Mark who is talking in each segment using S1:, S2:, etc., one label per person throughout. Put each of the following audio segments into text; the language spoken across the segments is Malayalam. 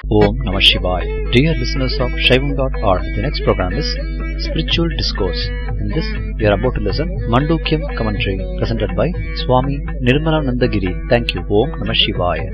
S1: Om Namah Shivaya. Dear listeners of Shaivam.org, the next program is Spiritual Discourse. In this, we are about to listen Mandukyam commentary presented by Swami Nirmalanandagiri. Thank you. Om Namah Shivaya.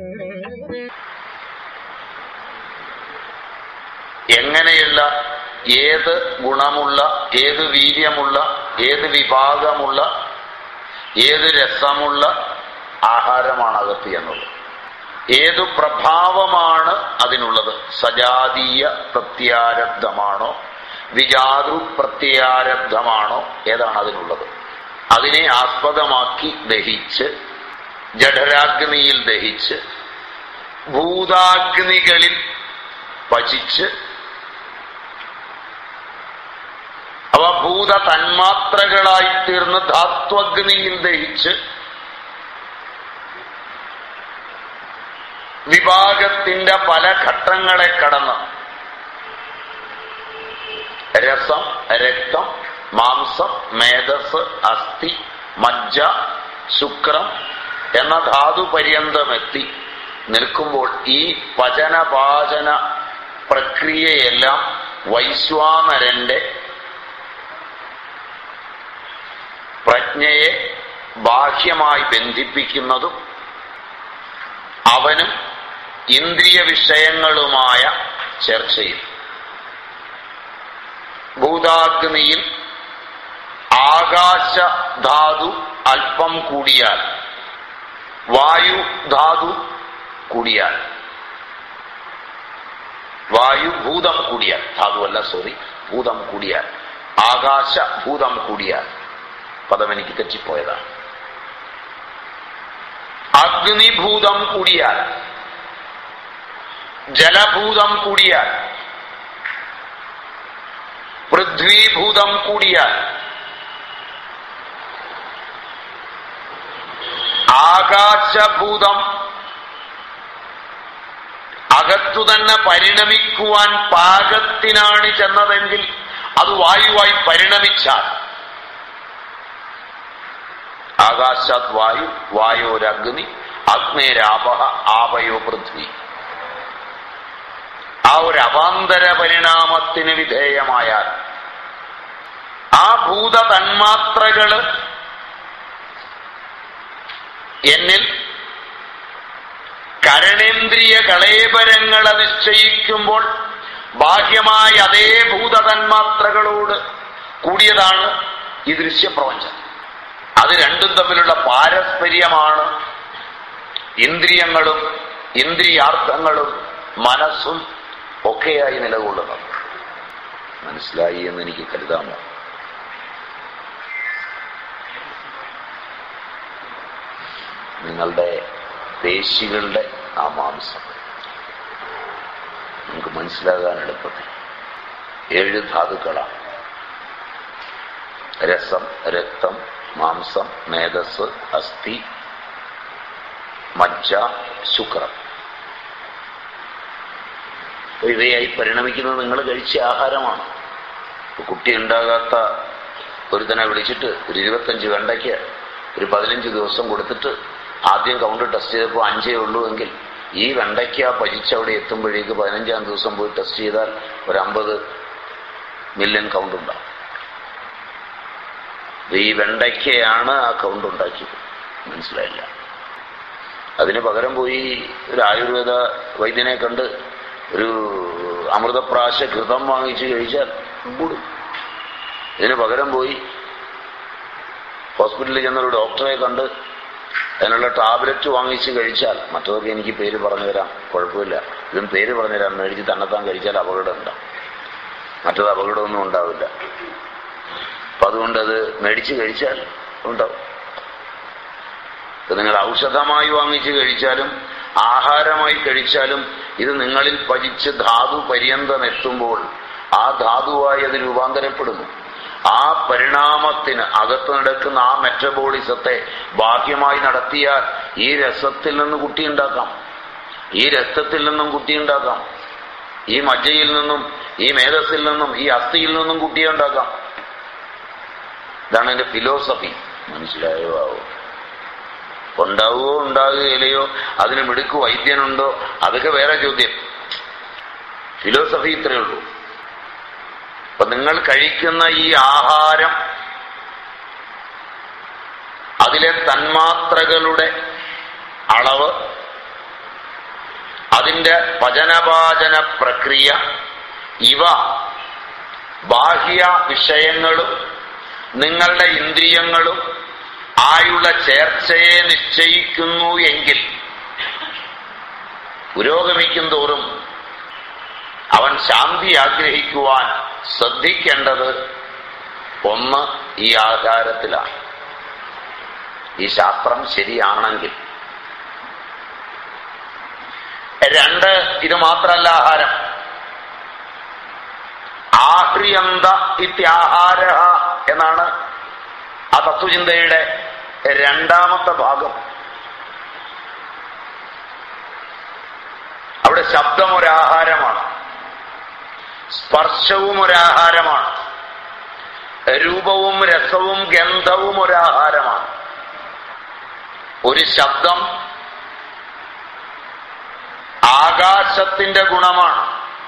S2: എങ്ങനെയുള്ള ഏത് ഗുണമുള്ള ഏത് വീര്യമുള്ള ഏത് വിഭാഗമുള്ള ഏത് രസമുള്ള ആഹാരമാണ് അകത്ത് എന്നുള്ളത് ഏതു പ്രഭാവമാണ് അതിനുള്ളത് സജാതീയ പ്രത്യാരബ്ധമാണോ വിജാതൃ പ്രത്യാരബ്ധമാണോ ഏതാണ് അതിനുള്ളത് അതിനെ ആസ്പദമാക്കി ദഹിച്ച് ജഠരാഗ്നിയിൽ ദഹിച്ച് ഭൂതാഗ്നികളിൽ പചിച്ച് അവ ഭൂത തന്മാത്രകളായി തീർന്ന് ധാത്വഗ്നിയിൽ ദഹിച്ച് വിഭാഗത്തിന്റെ പല ഘട്ടങ്ങളെ കടന്ന് രസം രക്തം മാംസം മേധസ് അസ്ഥി മജ്ജ ശുക്രം എന്ന ധാതു പര്യന്തമെത്തി നിൽക്കുമ്പോൾ ഈ പചനപാചന പ്രക്രിയയെല്ലാം വൈശ്വാനരന്റെ പ്രജ്ഞയെ ബാഹ്യമായി ബന്ധിപ്പിക്കുന്നതും അവനും ഇന്ദ്രിയ വിഷയങ്ങളുമായ ചർച്ചയിൽ ഭൂതാഗ്നിയിൽ ആകാശധാതു അല്പം കൂടിയാൽ വായു ധാതു കൂടിയാൽ വായു ഭൂതം കൂടിയാൽ ധാതുവല്ല സോറി ഭൂതം കൂടിയാൽ ആകാശ ഭൂതം കൂടിയാൽ പദം എനിക്ക് തെറ്റിപ്പോയതാണ് അഗ്നിഭൂതം കൂടിയാൽ ജലഭൂതം കൂടിയാൽ പൃഥ്വീഭൂതം കൂടിയാൽ ആകാശഭൂതം അകത്തു തന്നെ പരിണമിക്കുവാൻ പാകത്തിനാണ് ചെന്നതെങ്കിൽ അത് വായുവായി പരിണമിച്ചാൽ ആകാശാത് വായു വായോരഗ്നി അഗ്നേരാപഹ ആപയോ പൃഥ്വി ആ ഒരു അവാന്തര പരിണാമത്തിന് വിധേയമായാൽ ആ ഭൂത തന്മാത്രകള് എന്നിൽ കരണേന്ദ്രിയ കളേബരങ്ങളെ നിശ്ചയിക്കുമ്പോൾ ബാഹ്യമായ അതേ ഭൂതതന്മാത്രകളോട് കൂടിയതാണ് ഈ ദൃശ്യപ്രപഞ്ചം അത് രണ്ടും തമ്മിലുള്ള പാരസ്പര്യമാണ് ഇന്ദ്രിയങ്ങളും ഇന്ദ്രിയാർത്ഥങ്ങളും മനസ്സും ഒക്കെയായി നിലകൊള്ളുന്നത് മനസ്സിലായി എന്ന് എനിക്ക് കരുതാമോ നിങ്ങളുടെ പേശികളുടെ ആ മാംസം നമുക്ക് മനസ്സിലാകാൻ എളുപ്പത്തിൽ ഏഴ് ധാതുക്കളാണ് രസം രക്തം മാംസം മേധസ് അസ്ഥി മജ്ജ ശുക്രം ഇവയായി പരിണമിക്കുന്നത് നിങ്ങൾ കഴിച്ച ആഹാരമാണ് കുട്ടി ഉണ്ടാകാത്ത ഒരുത്തനെ വിളിച്ചിട്ട് ഒരു ഇരുപത്തഞ്ച് വെണ്ടയ്ക്ക് ഒരു പതിനഞ്ച് ദിവസം കൊടുത്തിട്ട് ആദ്യം കൗണ്ട് ടെസ്റ്റ് ചെയ്തപ്പോൾ അഞ്ചേ ഉള്ളൂ എങ്കിൽ ഈ വെണ്ടയ്ക്ക പചിച്ച് അവിടെ എത്തുമ്പോഴേക്ക് പതിനഞ്ചാം ദിവസം പോയി ടെസ്റ്റ് ചെയ്താൽ ഒരു അമ്പത് മില്യൺ കൗണ്ട് ഉണ്ടാവും ഈ വെണ്ടയ്ക്കയാണ് ആ കൗണ്ട് ഉണ്ടാക്കിയത് മനസ്സിലായില്ല അതിന് പകരം പോയി ഒരു ആയുർവേദ വൈദ്യനെ കണ്ട് ഒരു അമൃതപ്രാശ ഘൃതം വാങ്ങിച്ച് കഴിച്ചാൽ കൂടും ഇതിന് പകരം പോയി ഹോസ്പിറ്റലിൽ ചെന്നൊരു ഡോക്ടറെ കണ്ട് അതിനുള്ള ടാബ്ലറ്റ് വാങ്ങിച്ച് കഴിച്ചാൽ മറ്റതൊക്കെ എനിക്ക് പേര് പറഞ്ഞു തരാം കുഴപ്പമില്ല ഇതും പേര് പറഞ്ഞു തരാം മേടിച്ച് തന്നെത്താൻ കഴിച്ചാൽ അപകടം ഉണ്ടാവും മറ്റത് അപകടമൊന്നും ഉണ്ടാവില്ല അപ്പൊ അതുകൊണ്ട് അത് മേടിച്ച് കഴിച്ചാൽ ഉണ്ടാവും നിങ്ങൾ ഔഷധമായി വാങ്ങിച്ച് കഴിച്ചാലും ആഹാരമായി കഴിച്ചാലും ഇത് നിങ്ങളിൽ പതിച്ച് ധാതു പര്യന്തം എത്തുമ്പോൾ ആ ധാതുവായി അത് രൂപാന്തരപ്പെടുന്നു ആ പരിണാമത്തിന് അകത്ത് നടക്കുന്ന ആ മെറ്റബോളിസത്തെ ബാഹ്യമായി നടത്തിയാൽ ഈ രസത്തിൽ നിന്ന് കുട്ടിയുണ്ടാക്കാം ഈ രക്തത്തിൽ നിന്നും കുട്ടിയുണ്ടാക്കാം ഈ മജ്ജയിൽ നിന്നും ഈ മേധസ്സിൽ നിന്നും ഈ അസ്ഥിയിൽ നിന്നും കുട്ടിയെ ഉണ്ടാക്കാം ഇതാണ് എന്റെ ഫിലോസഫി മനസ്സിലായോ ആവോ ഉണ്ടാവുകയോ ഉണ്ടാകുകയില്ലയോ അതിന് മിടുക്ക് വൈദ്യനുണ്ടോ അതൊക്കെ വേറെ ചോദ്യം ഫിലോസഫി ഇത്രയേ ഉള്ളൂ അപ്പൊ നിങ്ങൾ കഴിക്കുന്ന ഈ ആഹാരം അതിലെ തന്മാത്രകളുടെ അളവ് അതിന്റെ പചനപാചന പ്രക്രിയ ഇവ ബാഹ്യ വിഷയങ്ങളും നിങ്ങളുടെ ഇന്ദ്രിയങ്ങളും ആയുള്ള ചേർച്ചയെ നിശ്ചയിക്കുന്നു എങ്കിൽ പുരോഗമിക്കും തോറും അവൻ ശാന്തി ആഗ്രഹിക്കുവാൻ ശ്രദ്ധിക്കേണ്ടത് ഒന്ന് ഈ ആധാരത്തിലാണ് ഈ ശാസ്ത്രം ശരിയാണെങ്കിൽ രണ്ട് ഇത് മാത്രല്ല ആഹാരം ആഹ്രിയന്ത ഇത്യാഹാര എന്നാണ് ആ തത്വചിന്തയുടെ രണ്ടാമത്തെ ഭാഗം അവിടെ ശബ്ദം ഒരാഹാരമാണ് സ്പർശവും ഒരാഹാരമാണ് രൂപവും രസവും ഗന്ധവും ഒരാഹാരമാണ് ഒരു ശബ്ദം ആകാശത്തിന്റെ ഗുണമാണ്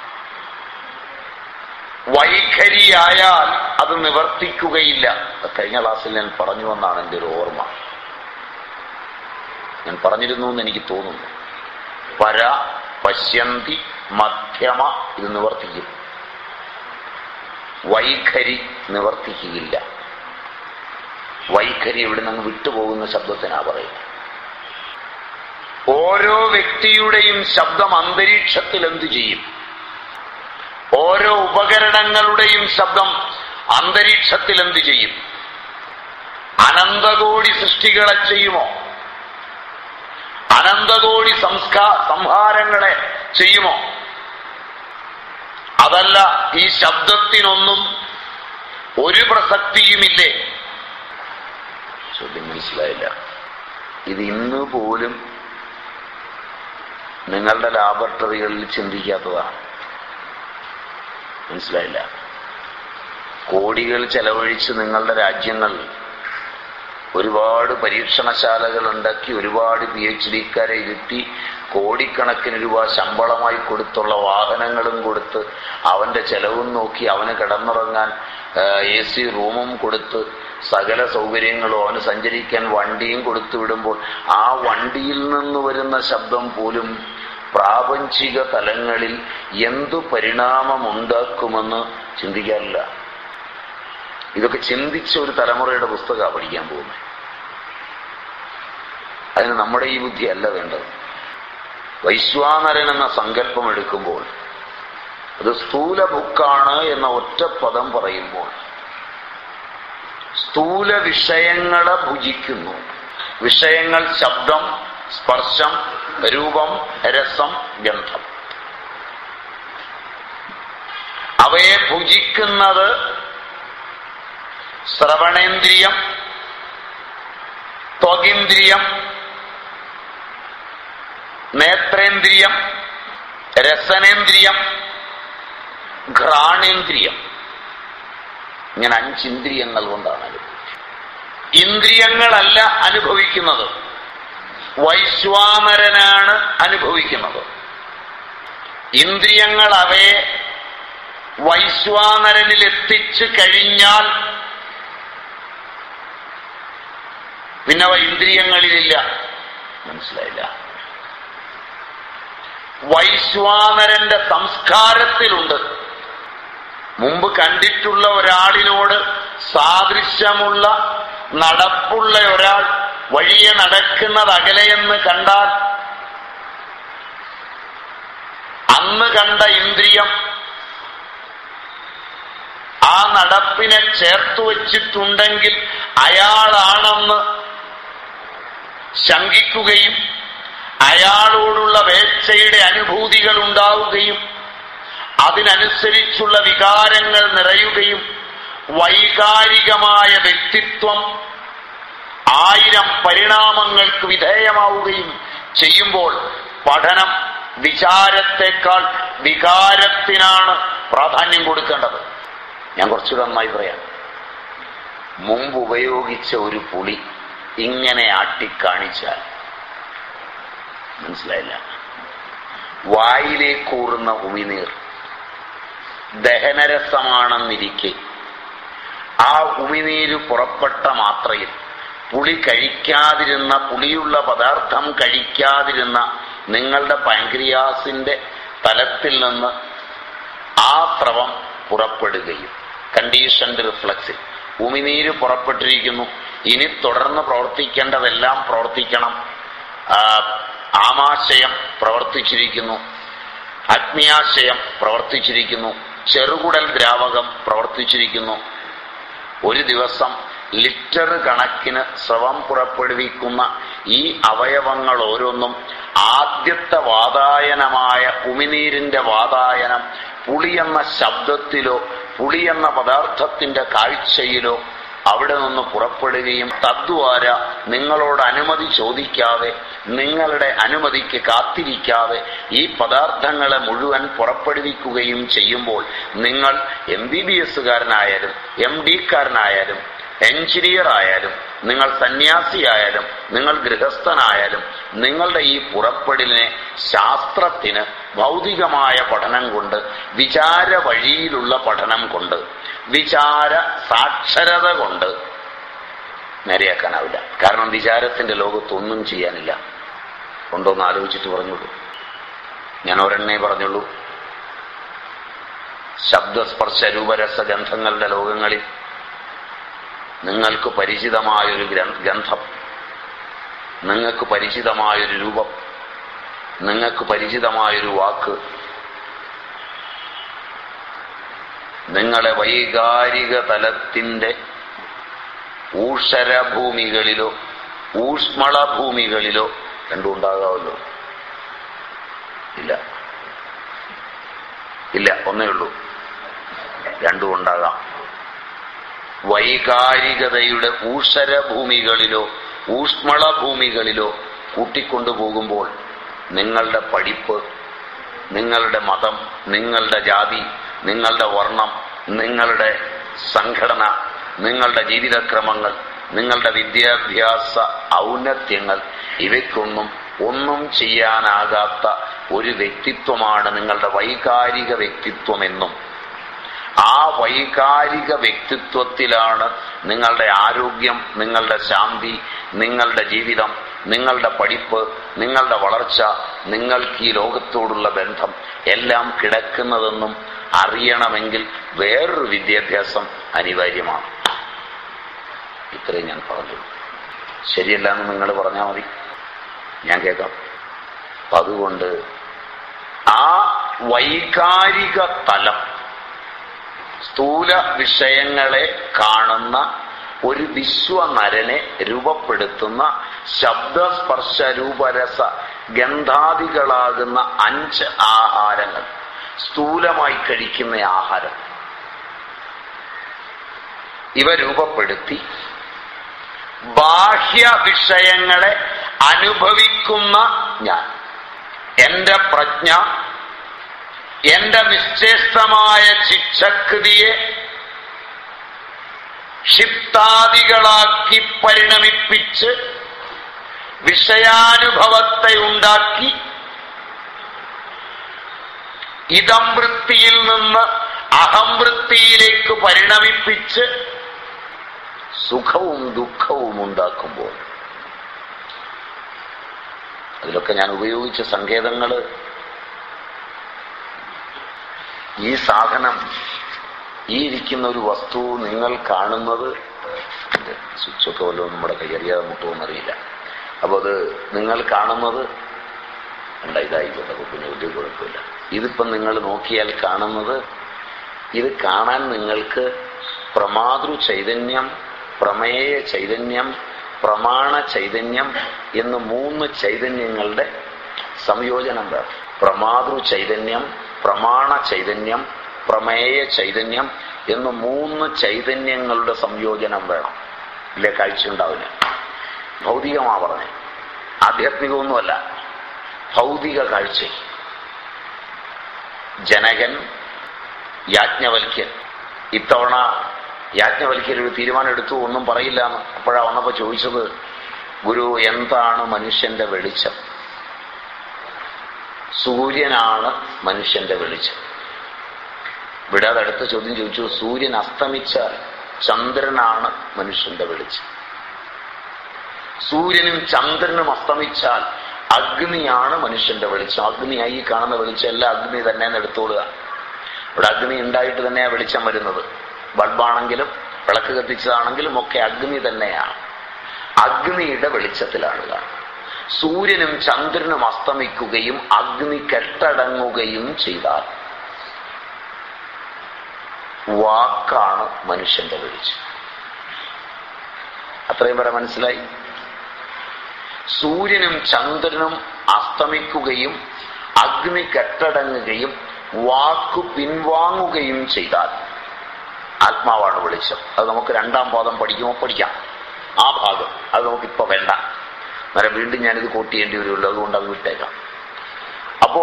S2: വൈഖരിയായാൽ അത് നിവർത്തിക്കുകയില്ല കഴിഞ്ഞ ക്ലാസ്സിൽ ഞാൻ പറഞ്ഞു എന്നാണ് എൻ്റെ ഒരു ഓർമ്മ ഞാൻ പറഞ്ഞിരുന്നു എന്ന് എനിക്ക് തോന്നുന്നു പര പശ്യന്തി മധ്യമ ഇത് നിവർത്തിക്കും വൈഖരി നിവർത്തിക്കുകയില്ല വൈഖരി ഇവിടെ നിന്ന് വിട്ടുപോകുന്ന ശബ്ദത്തിനാ പറയുന്നത് ഓരോ വ്യക്തിയുടെയും ശബ്ദം അന്തരീക്ഷത്തിൽ എന്തു ചെയ്യും ഓരോ ഉപകരണങ്ങളുടെയും ശബ്ദം അന്തരീക്ഷത്തിൽ എന്തു ചെയ്യും അനന്തകോടി സൃഷ്ടികളെ ചെയ്യുമോ അനന്തകോടി സംസ്കാ സംഹാരങ്ങളെ ചെയ്യുമോ അതല്ല ഈ ശബ്ദത്തിനൊന്നും ഒരു പ്രസക്തിയുമില്ലേ ചോദ്യം മനസ്സിലായില്ല ഇത് ഇന്ന് പോലും നിങ്ങളുടെ ലാബറട്ടറികളിൽ ചിന്തിക്കാത്തതാണ് മനസ്സിലായില്ല കോടികൾ ചെലവഴിച്ച് നിങ്ങളുടെ രാജ്യങ്ങൾ ഒരുപാട് പരീക്ഷണശാലകൾ ഉണ്ടാക്കി ഒരുപാട് പി എച്ച് ഡിക്കാരെ ഇരുത്തി കോടിക്കണക്കിന് രൂപ ശമ്പളമായി കൊടുത്തുള്ള വാഹനങ്ങളും കൊടുത്ത് അവന്റെ ചെലവും നോക്കി അവന് കിടന്നുറങ്ങാൻ എ സി റൂമും കൊടുത്ത് സകല സൗകര്യങ്ങളും അവന് സഞ്ചരിക്കാൻ വണ്ടിയും കൊടുത്തു വിടുമ്പോൾ ആ വണ്ടിയിൽ നിന്ന് വരുന്ന ശബ്ദം പോലും പ്രാപഞ്ചിക തലങ്ങളിൽ എന്തു പരിണാമമുണ്ടാക്കുമെന്ന് ചിന്തിക്കാറില്ല ഇതൊക്കെ ചിന്തിച്ച ഒരു തലമുറയുടെ പുസ്തകമാണ് പഠിക്കാൻ പോകുന്നത് അതിന് നമ്മുടെ ഈ ബുദ്ധി അല്ല വേണ്ടത് വൈശ്വാനരൻ എന്ന സങ്കല്പം എടുക്കുമ്പോൾ അത് സ്ഥൂല ബുക്കാണ് എന്ന ഒറ്റ പദം പറയുമ്പോൾ സ്ഥൂല വിഷയങ്ങളെ ഭുജിക്കുന്നു വിഷയങ്ങൾ ശബ്ദം സ്പർശം രൂപം രസം ഗന്ധം അവയെ ഭുജിക്കുന്നത് ശ്രവണേന്ദ്രിയം ത്വകിന്ദ്രിയം നേത്രേന്ദ്രിയം രസനേന്ദ്രിയം ഘ്രാണേന്ദ്രിയം ഇങ്ങനെ അഞ്ചിന്ദ്രിയങ്ങൾ കൊണ്ടാണ് അനുഭവിക്കുന്നത് ഇന്ദ്രിയങ്ങളല്ല അനുഭവിക്കുന്നത് വൈശ്വാനരനാണ് അനുഭവിക്കുന്നത് ഇന്ദ്രിയങ്ങൾ അവയെ വൈശ്വാനരനിൽ എത്തിച്ചു കഴിഞ്ഞാൽ പിന്നെ അവ ഇന്ദ്രിയങ്ങളിലില്ല മനസ്സിലായില്ല വൈശ്വാനരന്റെ സംസ്കാരത്തിലുണ്ട് മുമ്പ് കണ്ടിട്ടുള്ള ഒരാളിനോട് സാദൃശ്യമുള്ള നടപ്പുള്ള ഒരാൾ വഴിയെ നടക്കുന്നത് അകലെയെന്ന് കണ്ടാൽ അന്ന് കണ്ട ഇന്ദ്രിയം ആ നടപ്പിനെ ചേർത്തു വച്ചിട്ടുണ്ടെങ്കിൽ അയാളാണെന്ന് ശങ്കിക്കുകയും അയാളോടുള്ള വേച്ഛയുടെ അനുഭൂതികൾ ഉണ്ടാവുകയും അതിനനുസരിച്ചുള്ള വികാരങ്ങൾ നിറയുകയും വൈകാരികമായ വ്യക്തിത്വം ആയിരം പരിണാമങ്ങൾക്ക് വിധേയമാവുകയും ചെയ്യുമ്പോൾ പഠനം വിചാരത്തെക്കാൾ വികാരത്തിനാണ് പ്രാധാന്യം കൊടുക്കേണ്ടത് ഞാൻ കുറച്ചുകൂടെ നന്നായി പറയാം മുമ്പ് ഉപയോഗിച്ച ഒരു പുളി ഇങ്ങനെ ആട്ടിക്കാണിച്ചാൽ മനസ്സിലായില്ല വായിലേക്കൂറുന്ന ഉമിനീർ ദഹനരസമാണെന്നിരിക്കെ ആ ഉമിനീര് പുറപ്പെട്ട മാത്രയിൽ പുളി കഴിക്കാതിരുന്ന പുളിയുള്ള പദാർത്ഥം കഴിക്കാതിരുന്ന നിങ്ങളുടെ പാൻക്രിയാസിന്റെ തലത്തിൽ നിന്ന് ആ സ്രവം പുറപ്പെടുകയും കണ്ടീഷൻഡ് റിഫ്ലക്സിൽ ഉമിനീര് പുറപ്പെട്ടിരിക്കുന്നു ഇനി തുടർന്ന് പ്രവർത്തിക്കേണ്ടതെല്ലാം പ്രവർത്തിക്കണം ആ, ആമാശയം പ്രവർത്തിച്ചിരിക്കുന്നു അഗ്നിയാശയം പ്രവർത്തിച്ചിരിക്കുന്നു ചെറുകുടൽ ദ്രാവകം പ്രവർത്തിച്ചിരിക്കുന്നു ഒരു ദിവസം ലിറ്റർ കണക്കിന് സ്രവം പുറപ്പെടുവിക്കുന്ന ഈ അവയവങ്ങൾ ഓരോന്നും ആദ്യത്തെ വാതായനമായ ഉമിനീരിന്റെ വാതായനം പുളി എന്ന ശബ്ദത്തിലോ പുളി എന്ന പദാർത്ഥത്തിന്റെ കാഴ്ചയിലോ അവിടെ നിന്ന് പുറപ്പെടുകയും തദ്വാര നിങ്ങളോട് അനുമതി ചോദിക്കാതെ നിങ്ങളുടെ അനുമതിക്ക് കാത്തിരിക്കാതെ ഈ പദാർത്ഥങ്ങളെ മുഴുവൻ പുറപ്പെടുവിക്കുകയും ചെയ്യുമ്പോൾ നിങ്ങൾ എം ബി ബി എസുകാരനായാലും എം ഡിക്കാരനായാലും എഞ്ചിനീയർ ആയാലും നിങ്ങൾ സന്യാസിയായാലും നിങ്ങൾ ഗൃഹസ്ഥനായാലും നിങ്ങളുടെ ഈ പുറപ്പെടലിനെ ശാസ്ത്രത്തിന് ഭൗതികമായ പഠനം കൊണ്ട് വിചാര വഴിയിലുള്ള പഠനം കൊണ്ട് വിചാര സാക്ഷരത കൊണ്ട് നേരെയാക്കാനാവില്ല കാരണം വിചാരത്തിന്റെ ലോകത്ത് ഒന്നും ചെയ്യാനില്ല ഉണ്ടോന്ന് ആലോചിച്ചിട്ട് പറഞ്ഞുള്ളൂ ഞാൻ ഒരെണ്ണേ പറഞ്ഞുള്ളൂ ശബ്ദസ്പർശ രൂപരസ ഗന്ധങ്ങളുടെ ലോകങ്ങളിൽ നിങ്ങൾക്ക് പരിചിതമായൊരു ഗ്രന്ഥ- ഗന്ധം നിങ്ങൾക്ക് പരിചിതമായൊരു രൂപം നിങ്ങൾക്ക് പരിചിതമായൊരു വാക്ക് നിങ്ങളെ വൈകാരിക തലത്തിന്റെ ഊഷരഭൂമികളിലോ ഊഷ്മളഭൂമികളിലോ രണ്ടും ഉണ്ടാകാമല്ലോ ഇല്ല ഇല്ല ഒന്നേ ഉള്ളൂ രണ്ടും ഉണ്ടാകാം വൈകാരികതയുടെ ഊഷരഭൂമികളിലോ ഊഷ്മളഭൂമികളിലോ കൂട്ടിക്കൊണ്ടുപോകുമ്പോൾ നിങ്ങളുടെ പഠിപ്പ് നിങ്ങളുടെ മതം നിങ്ങളുടെ ജാതി നിങ്ങളുടെ വർണ്ണം നിങ്ങളുടെ സംഘടന നിങ്ങളുടെ ജീവിതക്രമങ്ങൾ നിങ്ങളുടെ വിദ്യാഭ്യാസ ഔന്നത്യങ്ങൾ ഇവയ്ക്കൊന്നും ഒന്നും ചെയ്യാനാകാത്ത ഒരു വ്യക്തിത്വമാണ് നിങ്ങളുടെ വൈകാരിക വ്യക്തിത്വമെന്നും ആ വൈകാരിക വ്യക്തിത്വത്തിലാണ് നിങ്ങളുടെ ആരോഗ്യം നിങ്ങളുടെ ശാന്തി നിങ്ങളുടെ ജീവിതം നിങ്ങളുടെ പഠിപ്പ് നിങ്ങളുടെ വളർച്ച നിങ്ങൾക്ക് ഈ ലോകത്തോടുള്ള ബന്ധം എല്ലാം കിടക്കുന്നതെന്നും അറിയണമെങ്കിൽ വേറൊരു വിദ്യാഭ്യാസം അനിവാര്യമാണ് ഇത്രയും ഞാൻ പറഞ്ഞു ശരിയല്ല എന്ന് നിങ്ങൾ പറഞ്ഞാൽ മതി ഞാൻ കേൾക്കാം അപ്പൊ അതുകൊണ്ട് ആ വൈകാരിക തലം സ്ഥൂല വിഷയങ്ങളെ കാണുന്ന ഒരു വിശ്വനരനെ രൂപപ്പെടുത്തുന്ന ശബ്ദസ്പർശ രൂപരസ ഗന്ധാദികളാകുന്ന അഞ്ച് ആഹാരങ്ങൾ സ്ഥൂലമായി കഴിക്കുന്ന ആഹാരം ഇവ രൂപപ്പെടുത്തി ബാഹ്യ വിഷയങ്ങളെ അനുഭവിക്കുന്ന ഞാൻ എന്റെ പ്രജ്ഞ എന്റെ നിശ്ചേഷ്ടമായ ചിച്ഛകൃതിയെ ക്ഷിപ്താദികളാക്കി പരിണമിപ്പിച്ച് വിഷയാനുഭവത്തെ ഉണ്ടാക്കി ഇതം വൃത്തിയിൽ നിന്ന് അഹംവൃത്തിയിലേക്ക് പരിണമിപ്പിച്ച് സുഖവും ദുഃഖവും ഉണ്ടാക്കുമ്പോൾ അതിലൊക്കെ ഞാൻ ഉപയോഗിച്ച സങ്കേതങ്ങള് ഈ സാധനം ഈ ഇരിക്കുന്ന ഒരു വസ്തു നിങ്ങൾ കാണുന്നത് ഇത് സ്വിച്ചൊക്കെ വല്ലതും നമ്മുടെ കൈയറിയാതെ മുട്ടുമെന്നറിയില്ല അപ്പൊ അത് നിങ്ങൾ കാണുന്നത് കണ്ട ഇതായിക്കോട്ടെ അപ്പൊ പിന്നെ വലിയ കുഴപ്പമില്ല ഇതിപ്പം നിങ്ങൾ നോക്കിയാൽ കാണുന്നത് ഇത് കാണാൻ നിങ്ങൾക്ക് പ്രമാതൃ ചൈതന്യം പ്രമേയ ചൈതന്യം പ്രമാണ ചൈതന്യം എന്ന് മൂന്ന് ചൈതന്യങ്ങളുടെ സംയോജനം വേണം പ്രമാതൃ ചൈതന്യം പ്രമാണ ചൈതന്യം പ്രമേയ ചൈതന്യം എന്ന് മൂന്ന് ചൈതന്യങ്ങളുടെ സംയോജനം വേണം ഇല്ലേ കാഴ്ച ഉണ്ടാവില്ല ഭൗതികമാ പറഞ്ഞേ ആധ്യാത്മികമൊന്നുമല്ല ഭൗതിക കാഴ്ച ജനകൻ യാജ്ഞവൽക്യൻ ഇത്തവണ യാജ്ഞവൽക്യൻ ഒരു തീരുമാനം എടുത്തു ഒന്നും പറയില്ല എന്ന് അപ്പോഴാ വന്നപ്പോ ചോദിച്ചത് ഗുരു എന്താണ് മനുഷ്യന്റെ വെളിച്ചം സൂര്യനാണ് മനുഷ്യന്റെ വെളിച്ചം വിടാതെ അടുത്ത ചോദ്യം ചോദിച്ചു സൂര്യൻ അസ്തമിച്ചാൽ ചന്ദ്രനാണ് മനുഷ്യന്റെ വെളിച്ചം സൂര്യനും ചന്ദ്രനും അസ്തമിച്ചാൽ അഗ്നിയാണ് മനുഷ്യന്റെ വെളിച്ചം അഗ്നിയായി ഈ കാണുന്ന വെളിച്ചം എല്ലാം അഗ്നി തന്നെ എന്ന് എടുത്തോളുക ഇവിടെ അഗ്നി ഉണ്ടായിട്ട് തന്നെയാണ് വെളിച്ചം വരുന്നത് ബൾബാണെങ്കിലും വിളക്ക് കത്തിച്ചതാണെങ്കിലും ഒക്കെ അഗ്നി തന്നെയാണ് അഗ്നിയുടെ വെളിച്ചത്തിലാണ് കാണുന്നത് സൂര്യനും ചന്ദ്രനും അസ്തമിക്കുകയും അഗ്നി കെട്ടടങ്ങുകയും ചെയ്താൽ വാക്കാണ് മനുഷ്യന്റെ വെളിച്ചം അത്രയും വരെ മനസ്സിലായി സൂര്യനും ചന്ദ്രനും അസ്തമിക്കുകയും അഗ്നി കെട്ടടങ്ങുകയും വാക്കു പിൻവാങ്ങുകയും ചെയ്താൽ ആത്മാവാണ് വെളിച്ചം അത് നമുക്ക് രണ്ടാം പാദം പഠിക്കുമ്പോൾ പഠിക്കാം ആ ഭാഗം അത് നമുക്കിപ്പോ വേണ്ട അന്നേരം വീണ്ടും ഞാനിത് കോട്ട് ചെയ്യേണ്ടി വരുമല്ലോ അതുകൊണ്ട് അത് വിട്ടേക്കാം അപ്പോ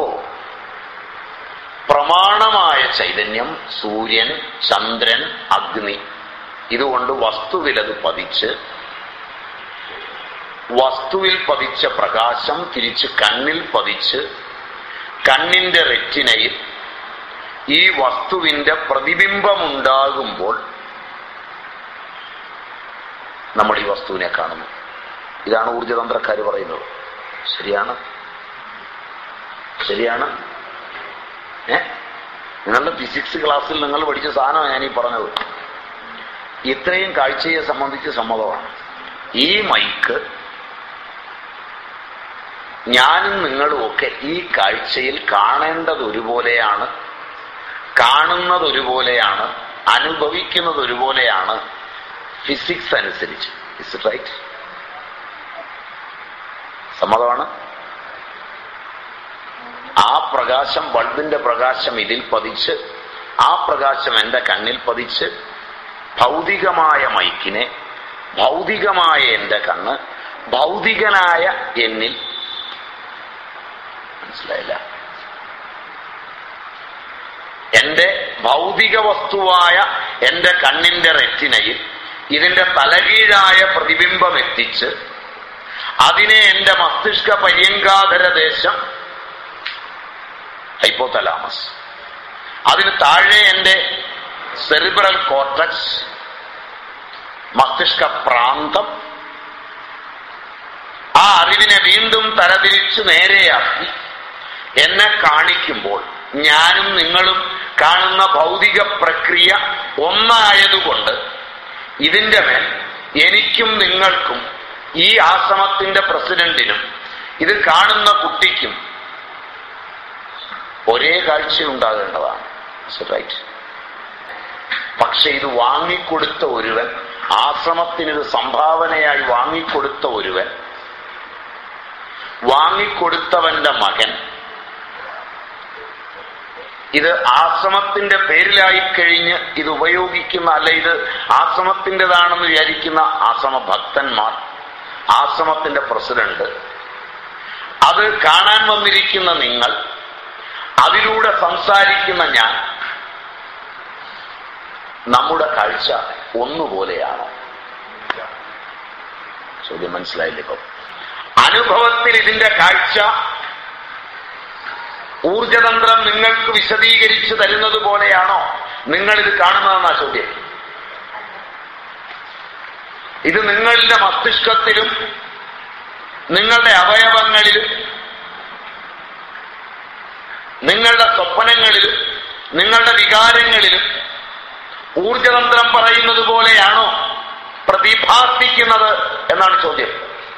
S2: പ്രമാണമായ ചൈതന്യം സൂര്യൻ ചന്ദ്രൻ അഗ്നി ഇതുകൊണ്ട് വസ്തുവിലത് പതിച്ച് വസ്തുവിൽ പതിച്ച പ്രകാശം തിരിച്ച് കണ്ണിൽ പതിച്ച് കണ്ണിന്റെ റെറ്റിനയിൽ ഈ വസ്തുവിന്റെ പ്രതിബിംബമുണ്ടാകുമ്പോൾ നമ്മൾ ഈ വസ്തുവിനെ കാണുന്നു ഇതാണ് ഊർജതന്ത്രക്കാർ പറയുന്നത് ശരിയാണ് ശരിയാണ് ഏ നിങ്ങളുടെ ഫിസിക്സ് ക്ലാസ്സിൽ നിങ്ങൾ പഠിച്ച സാധനമാണ് ഞാൻ ഈ പറഞ്ഞത് ഇത്രയും കാഴ്ചയെ സംബന്ധിച്ച് സമ്മതമാണ് ഈ മൈക്ക് ഞാനും നിങ്ങളും ഒക്കെ ഈ കാഴ്ചയിൽ കാണേണ്ടത് ഒരുപോലെയാണ് കാണുന്നത് ഒരുപോലെയാണ് അനുഭവിക്കുന്നത് ഒരുപോലെയാണ് ഫിസിക്സ് അനുസരിച്ച് ഇസ് ഇറ്റ് റൈറ്റ് സമ്മതമാണ് ആ പ്രകാശം ബൾബിന്റെ പ്രകാശം ഇതിൽ പതിച്ച് ആ പ്രകാശം എന്റെ കണ്ണിൽ പതിച്ച് ഭൗതികമായ മൈക്കിനെ ഭൗതികമായ എന്റെ കണ്ണ് ഭൗതികനായ എന്നിൽ മനസ്സിലായില്ല എന്റെ ഭൗതിക വസ്തുവായ എന്റെ കണ്ണിന്റെ റെറ്റിനയിൽ ഇതിന്റെ തലകീഴായ പ്രതിബിംബം എത്തിച്ച് അതിനെ എന്റെ മസ്തിഷ്ക പര്യങ്കാധര ദേശം ഹൈപ്പോതലാമസ് അതിന് താഴെ എന്റെ സെറിബ്രൽ കോർട്ടക്സ് മസ്തിഷ്ക പ്രാന്തം ആ അറിവിനെ വീണ്ടും തരതിരിച്ച് നേരെയാക്കി എന്നെ കാണിക്കുമ്പോൾ ഞാനും നിങ്ങളും കാണുന്ന ഭൗതിക പ്രക്രിയ ഒന്നായതുകൊണ്ട് ഇതിന്റെ മേൽ എനിക്കും നിങ്ങൾക്കും ഈ ആശ്രമത്തിന്റെ പ്രസിഡന്റിനും ഇത് കാണുന്ന കുട്ടിക്കും ഒരേ കാഴ്ച ഉണ്ടാകേണ്ടതാണ് റൈറ്റ് പക്ഷെ ഇത് വാങ്ങിക്കൊടുത്ത ഒരുവൻ ആശ്രമത്തിന് ഇത് സംഭാവനയായി വാങ്ങിക്കൊടുത്ത ഒരുവൻ വാങ്ങിക്കൊടുത്തവന്റെ മകൻ ഇത് ആശ്രമത്തിന്റെ പേരിലായി കഴിഞ്ഞ് ഇത് ഉപയോഗിക്കുന്ന അല്ല ഇത് ആശ്രമത്തിൻ്റെതാണെന്ന് വിചാരിക്കുന്ന ആശ്രമ ഭക്തന്മാർ ആശ്രമത്തിന്റെ പ്രസിഡന്റ് അത് കാണാൻ വന്നിരിക്കുന്ന നിങ്ങൾ അതിലൂടെ സംസാരിക്കുന്ന ഞാൻ നമ്മുടെ കാഴ്ച ഒന്നുപോലെയാണോ ചോദ്യം മനസ്സിലായില്ലേ ഇപ്പം അനുഭവത്തിൽ ഇതിന്റെ കാഴ്ച ഊർജതന്ത്രം നിങ്ങൾക്ക് വിശദീകരിച്ചു തരുന്നത് പോലെയാണോ നിങ്ങൾ ഇത് കാണുന്നതെന്നാ ചോദ്യം ഇത് നിങ്ങളുടെ മസ്തിഷ്കത്തിലും നിങ്ങളുടെ അവയവങ്ങളിലും നിങ്ങളുടെ സ്വപ്നങ്ങളിലും നിങ്ങളുടെ വികാരങ്ങളിലും ഊർജതന്ത്രം പറയുന്നത് പോലെയാണോ പ്രതിഭാസിക്കുന്നത് എന്നാണ് ചോദ്യം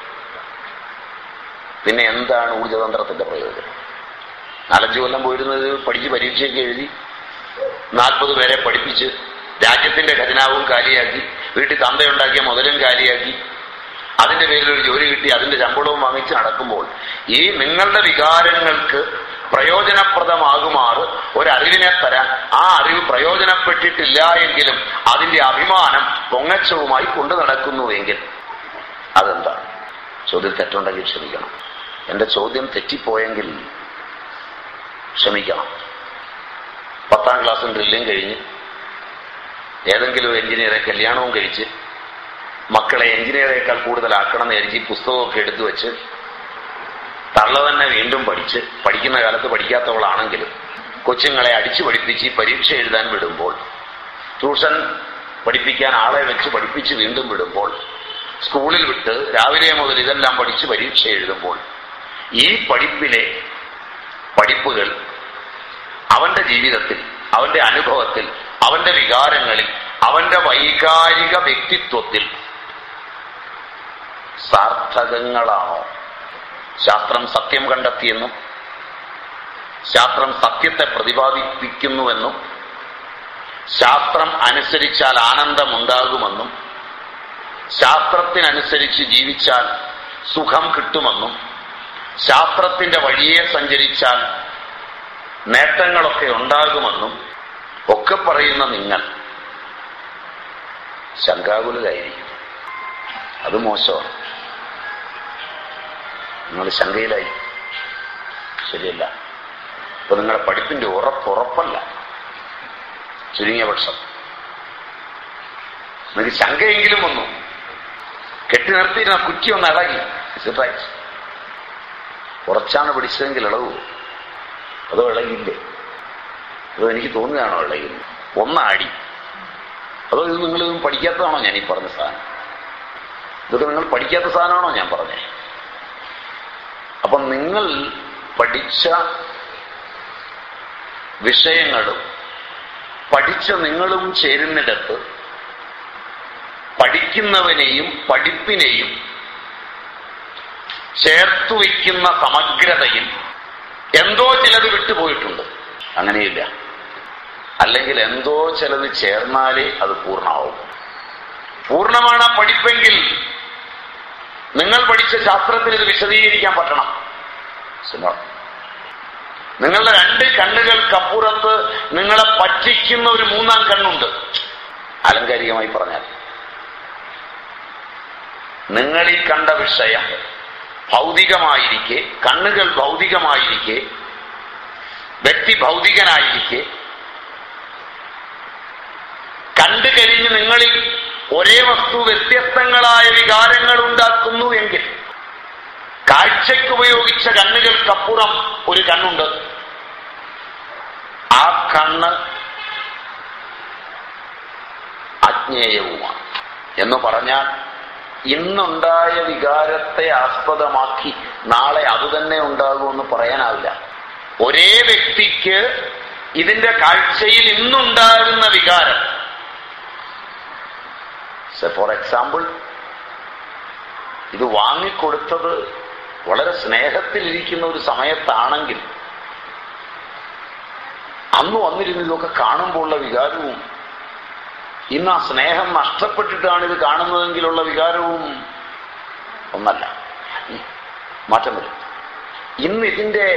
S2: പിന്നെ എന്താണ് ഊർജതന്ത്രത്തിന്റെ പ്രയോജനം നാലഞ്ചു കൊല്ലം പോയിരുന്നത് പഠിച്ച് പരീക്ഷയൊക്കെ എഴുതി നാൽപ്പത് പേരെ പഠിപ്പിച്ച് രാജ്യത്തിന്റെ ഖജനാവും കാലിയാക്കി വീട്ടിൽ തന്തയുണ്ടാക്കിയ മുതലും കാലിയാക്കി അതിന്റെ പേരിൽ ഒരു ജോലി കിട്ടി അതിന്റെ ശമ്പളവും വാങ്ങിച്ച് നടക്കുമ്പോൾ ഈ നിങ്ങളുടെ വികാരങ്ങൾക്ക് പ്രയോജനപ്രദമാകുമാറ് ഒരറിവിനെ തരാൻ ആ അറിവ് പ്രയോജനപ്പെട്ടിട്ടില്ല എങ്കിലും അതിന്റെ അഭിമാനം പൊങ്ങച്ചവുമായി കൊണ്ടു നടക്കുന്നുവെങ്കിൽ അതെന്താണ് ചോദ്യം തെറ്റുണ്ടെങ്കിൽ ക്ഷമിക്കണം എന്റെ ചോദ്യം തെറ്റിപ്പോയെങ്കിൽ ക്ഷമിക്കണം പത്താം ക്ലാസ്സും ഡ്രില്ലും കഴിഞ്ഞ് ഏതെങ്കിലും ഒരു എഞ്ചിനീയറെ കല്യാണവും കഴിച്ച് മക്കളെ എഞ്ചിനീയറേക്കാൾ കൂടുതലാക്കണം എന്ന് വിചാരിച്ച് ഈ പുസ്തകമൊക്കെ എടുത്തു വെച്ച് തള്ള തന്നെ വീണ്ടും പഠിച്ച് പഠിക്കുന്ന കാലത്ത് പഠിക്കാത്തവളാണെങ്കിലും കൊച്ചുങ്ങളെ അടിച്ചു പഠിപ്പിച്ച് പരീക്ഷ എഴുതാൻ വിടുമ്പോൾ ട്യൂഷൻ പഠിപ്പിക്കാൻ ആളെ വെച്ച് പഠിപ്പിച്ച് വീണ്ടും വിടുമ്പോൾ സ്കൂളിൽ വിട്ട് രാവിലെ മുതൽ ഇതെല്ലാം പഠിച്ച് പരീക്ഷ എഴുതുമ്പോൾ ഈ പഠിപ്പിലെ പഠിപ്പുകൾ അവന്റെ ജീവിതത്തിൽ അവന്റെ അനുഭവത്തിൽ അവന്റെ വികാരങ്ങളിൽ അവന്റെ വൈകാരിക വ്യക്തിത്വത്തിൽ സാർത്ഥകങ്ങളാണോ ശാസ്ത്രം സത്യം കണ്ടെത്തിയെന്നും ശാസ്ത്രം സത്യത്തെ പ്രതിപാദിപ്പിക്കുന്നുവെന്നും ശാസ്ത്രം അനുസരിച്ചാൽ ആനന്ദമുണ്ടാകുമെന്നും ശാസ്ത്രത്തിനനുസരിച്ച് ജീവിച്ചാൽ സുഖം കിട്ടുമെന്നും ശാസ്ത്രത്തിന്റെ വഴിയെ സഞ്ചരിച്ചാൽ നേട്ടങ്ങളൊക്കെ ഉണ്ടാകുമെന്നും ഒക്കെ പറയുന്ന നിങ്ങൾ ശങ്കാകുലരായിരിക്കും അത് മോശമാണ് നിങ്ങൾ ശങ്കയിലായി ശരിയല്ല ഇപ്പൊ നിങ്ങളുടെ പഠിപ്പിന്റെ ഉറപ്പ് ഉറപ്പല്ല ചുരുങ്ങിയ പക്ഷം നിങ്ങൾക്ക് ശങ്കയെങ്കിലും വന്നു കെട്ടി നിർത്തിയിരുന്ന കുറ്റി ഒന്ന് ഇളകി റൈറ്റ് കുറച്ചാണ് പിടിച്ചതെങ്കിൽ ഇളവു അതോ ഇളകിയില്ലേ അതോ എനിക്ക് തോന്നുകയാണോ ഇളകില്ല ഒന്നാടി അതോ ഇത് നിങ്ങൾ ഇതൊന്നും പഠിക്കാത്തതാണോ ഞാൻ ഈ പറഞ്ഞ സാധനം ഇതൊക്കെ നിങ്ങൾ പഠിക്കാത്ത സാധനമാണോ ഞാൻ പറഞ്ഞേ അപ്പം നിങ്ങൾ പഠിച്ച വിഷയങ്ങളും പഠിച്ച നിങ്ങളും ചേരുന്നിടത്ത് പഠിക്കുന്നവനെയും പഠിപ്പിനെയും ചേർത്തു വയ്ക്കുന്ന സമഗ്രതയിൽ എന്തോ ചിലത് വിട്ടുപോയിട്ടുണ്ട് അങ്ങനെയില്ല അല്ലെങ്കിൽ എന്തോ ചിലത് ചേർന്നാലേ അത് പൂർണ്ണമാവും പൂർണ്ണമാണ് ആ പഠിപ്പെങ്കിൽ നിങ്ങൾ പഠിച്ച ശാസ്ത്രത്തിന് ഇത് വിശദീകരിക്കാൻ പറ്റണം സിനിമ നിങ്ങളുടെ രണ്ട് കണ്ണുകൾക്കപ്പുറത്ത് നിങ്ങളെ പറ്റിക്കുന്ന ഒരു മൂന്നാം കണ്ണുണ്ട് ആലങ്കാരികമായി പറഞ്ഞാൽ നിങ്ങൾ ഈ കണ്ട വിഷയം ഭൗതികമായിരിക്കെ കണ്ണുകൾ ഭൗതികമായിരിക്കെ വ്യക്തി ഭൗതികനായിരിക്കെ കണ്ടു കഴിഞ്ഞ് നിങ്ങളിൽ ഒരേ വസ്തു വ്യത്യസ്തങ്ങളായ വികാരങ്ങൾ ഉണ്ടാക്കുന്നു എങ്കിൽ കാഴ്ചയ്ക്ക് ഉപയോഗിച്ച കണ്ണുകൾക്കപ്പുറം ഒരു കണ്ണുണ്ട് ആ കണ്ണ് അജ്ഞേയവുമാണ് എന്ന് പറഞ്ഞാൽ ഇന്നുണ്ടായ വികാരത്തെ ആസ്പദമാക്കി നാളെ അതുതന്നെ ഉണ്ടാകുമെന്ന് പറയാനാവില്ല ഒരേ വ്യക്തിക്ക് ഇതിന്റെ കാഴ്ചയിൽ ഇന്നുണ്ടാകുന്ന വികാരം ഫോർ എക്സാമ്പിൾ ഇത് വാങ്ങിക്കൊടുത്തത് വളരെ സ്നേഹത്തിലിരിക്കുന്ന ഒരു സമയത്താണെങ്കിൽ അന്ന് വന്നിരുന്ന് ഇതൊക്കെ കാണുമ്പോഴുള്ള വികാരവും ഇന്ന് ആ സ്നേഹം നഷ്ടപ്പെട്ടിട്ടാണ് ഇത് കാണുന്നതെങ്കിലുള്ള വികാരവും ഒന്നല്ല മാറ്റം വരും ഇന്ന് ഇതിന്റെ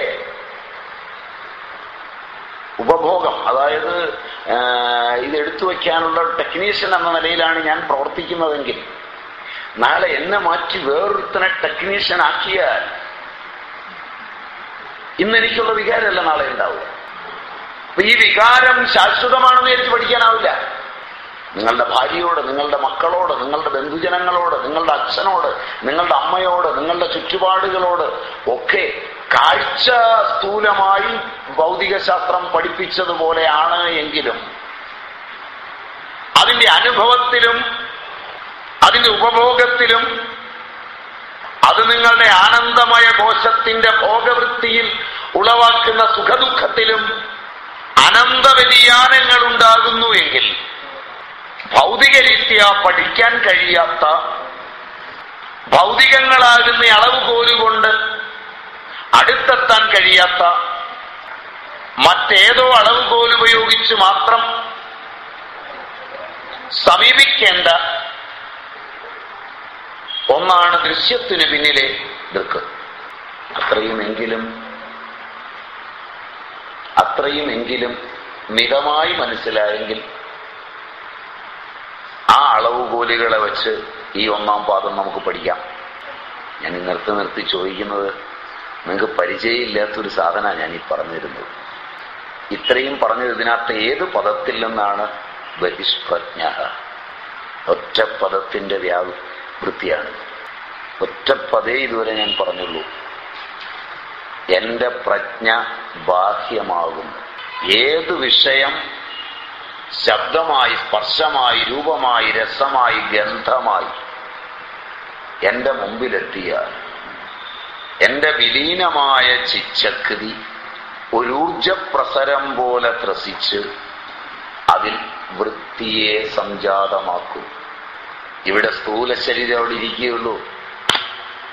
S2: ഉപഭോഗം അതായത് ഇത് എടുത്തു വയ്ക്കാനുള്ള ടെക്നീഷ്യൻ എന്ന നിലയിലാണ് ഞാൻ പ്രവർത്തിക്കുന്നതെങ്കിൽ നാളെ എന്നെ മാറ്റി വേറൊരുത്തനെ ടെക്നീഷ്യൻ ആക്കിയാൽ ഇന്ന് എനിക്കുള്ള വികാരമല്ല നാളെ ഉണ്ടാവുക അപ്പൊ ഈ വികാരം ശാശ്വതമാണെന്ന് വിചാരിച്ച് പഠിക്കാനാവില്ല നിങ്ങളുടെ ഭാര്യയോട് നിങ്ങളുടെ മക്കളോട് നിങ്ങളുടെ ബന്ധുജനങ്ങളോട് നിങ്ങളുടെ അച്ഛനോട് നിങ്ങളുടെ അമ്മയോട് നിങ്ങളുടെ ചുറ്റുപാടുകളോട് ഒക്കെ കാഴ്ച സ്ഥൂലമായി ഭൗതികശാസ്ത്രം പഠിപ്പിച്ചതുപോലെയാണ് എങ്കിലും അതിന്റെ അനുഭവത്തിലും അതിന്റെ ഉപഭോഗത്തിലും അത് നിങ്ങളുടെ ആനന്ദമയ കോശത്തിന്റെ ഭോഗവൃത്തിയിൽ ഉളവാക്കുന്ന സുഖദുഃഖത്തിലും അനന്ത വ്യതിയാനങ്ങൾ ഉണ്ടാകുന്നുവെങ്കിൽ ഭൗതിക രീതിയ പഠിക്കാൻ കഴിയാത്ത ഭൗതികങ്ങളാകുന്ന അളവുകോലുകൊണ്ട് അടുത്തെത്താൻ കഴിയാത്ത മറ്റേതോ അളവുകോൽ ഉപയോഗിച്ച് മാത്രം സമീപിക്കേണ്ട ഒന്നാണ് ദൃശ്യത്തിന് പിന്നിലെ ദൃക്ക് അത്രയുമെങ്കിലും അത്രയുമെങ്കിലും മിതമായി മനസ്സിലായെങ്കിൽ ആ അളവുകോലുകളെ വെച്ച് ഈ ഒന്നാം പാദം നമുക്ക് പഠിക്കാം ഞാൻ ഈ നിർത്തി നിർത്തി ചോദിക്കുന്നത് നിങ്ങൾക്ക് പരിചയമില്ലാത്തൊരു സാധന ഞാൻ ഈ പറഞ്ഞിരുന്നത് ഇത്രയും പറഞ്ഞത് ഇതിനകത്ത് ഏത് പദത്തിൽ നിന്നാണ് ബഹിഷ്പ്രജ്ഞ ഒറ്റ പദത്തിന്റെ വ്യാവൃത്തിയാണ് ഒറ്റ പദേ ഇതുവരെ ഞാൻ പറഞ്ഞുള്ളൂ എന്റെ പ്രജ്ഞ ബാഹ്യമാകും ഏത് വിഷയം ശബ്ദമായി സ്പർശമായി രൂപമായി രസമായി ഗന്ധമായി എന്റെ മുമ്പിലെത്തിയാൽ എന്റെ വിലീനമായ ചിച്ചക്കൃതി ഒരു ഊർജപ്രസരം പോലെ ത്രസിച്ച് അതിൽ വൃത്തിയെ സംജാതമാക്കും ഇവിടെ സ്ഥൂല ശരീരം അവിടെ ഇരിക്കുകയുള്ളൂ